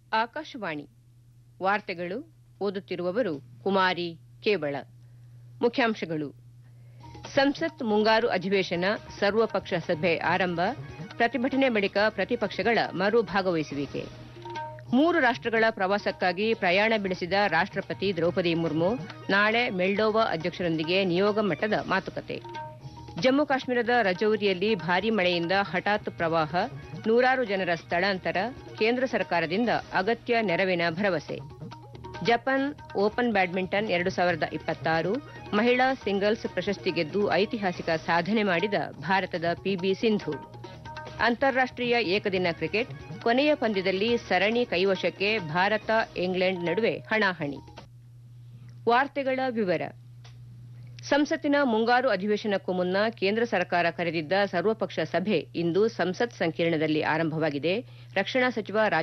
ಆಕಾಶವಾಣಿ ವಾರ್ತೆಗಳು ಓದುತ್ತಿರುವವರು ಕುಮಾರಿ ಕೇವಳ ಮುಖ್ಯಾಂಶಗಳು ಸಂಸತ್ ಮುಂಗಾರು ಅಧಿವೇಶನ ಸರ್ವಪಕ್ಷ ಸಭೆ ಆರಂಭ ಪ್ರತಿಭಟನೆ ಬಳಿಕ ಪ್ರತಿಪಕ್ಷಗಳ ಮರು ಭಾಗವಹಿಸುವಿಕೆ ಮೂರು ರಾಷ್ಟಗಳ ಪ್ರವಾಸಕ್ಕಾಗಿ ಪ್ರಯಾಣ ಬೆಳೆಸಿದ ರಾಷ್ಟಪತಿ ದ್ರೌಪದಿ ಮುರ್ಮು ನಾಳೆ ಮೆಲ್ಡೋವಾ ಅಧ್ಯಕ್ಷರೊಂದಿಗೆ ನಿಯೋಗ ಮಟ್ಟದ ಮಾತುಕತೆ ಜಮ್ಮು ಕಾಶ್ಮೀರದ ರಜೌರಿಯಲ್ಲಿ ಭಾರೀ ಮಳೆಯಿಂದ ಹಠಾತ್ ಪ್ರವಾಹ ನೂರಾರು ಜನರ ಸ್ಥಳಾಂತರ ಕೇಂದ್ರ ಸರ್ಕಾರದಿಂದ ಅಗತ್ಯ ನೆರವಿನ ಭರವಸೆ ಜಪಾನ್ ಓಪನ್ ಬ್ಯಾಡ್ಮಿಂಟನ್ ಎರಡು ಸಾವಿರದ ಇಪ್ಪತ್ತಾರು ಮಹಿಳಾ ಸಿಂಗಲ್ಸ್ ಪ್ರಶಸ್ತಿ ಗೆದ್ದು ಐತಿಹಾಸಿಕ ಸಾಧನೆ ಮಾಡಿದ ಭಾರತದ ಪಿಬಿ ಸಿಂಧು ಅಂತಾರಾಷ್ಟೀಯ ಏಕದಿನ ಕ್ರಿಕೆಟ್ ಕೊನೆಯ ಪಂದ್ಯದಲ್ಲಿ ಸರಣಿ ಕೈವಶಕ್ಕೆ ಭಾರತ ಇಂಗ್ಲೆಂಡ್ ನಡುವೆ ಹಣಾಹಣಿ ವಾರ್ತೆಗಳ ವಿವರ ಸಂಸತ್ತಿನ ಮುಂಗಾರು ಅಧಿವೇಶನಕ್ಕೂ ಮುನ್ನ ಕೇಂದ್ರ ಸರ್ಕಾರ ಕರೆದಿದ್ದ ಸರ್ವಪಕ್ಷ ಸಭೆ ಇಂದು ಸಂಸತ್ ಸಂಕೀರ್ಣದಲ್ಲಿ ಆರಂಭವಾಗಿದೆ ರಕ್ಷಣಾ ಸಚಿವ ರಾಜನಾಥ್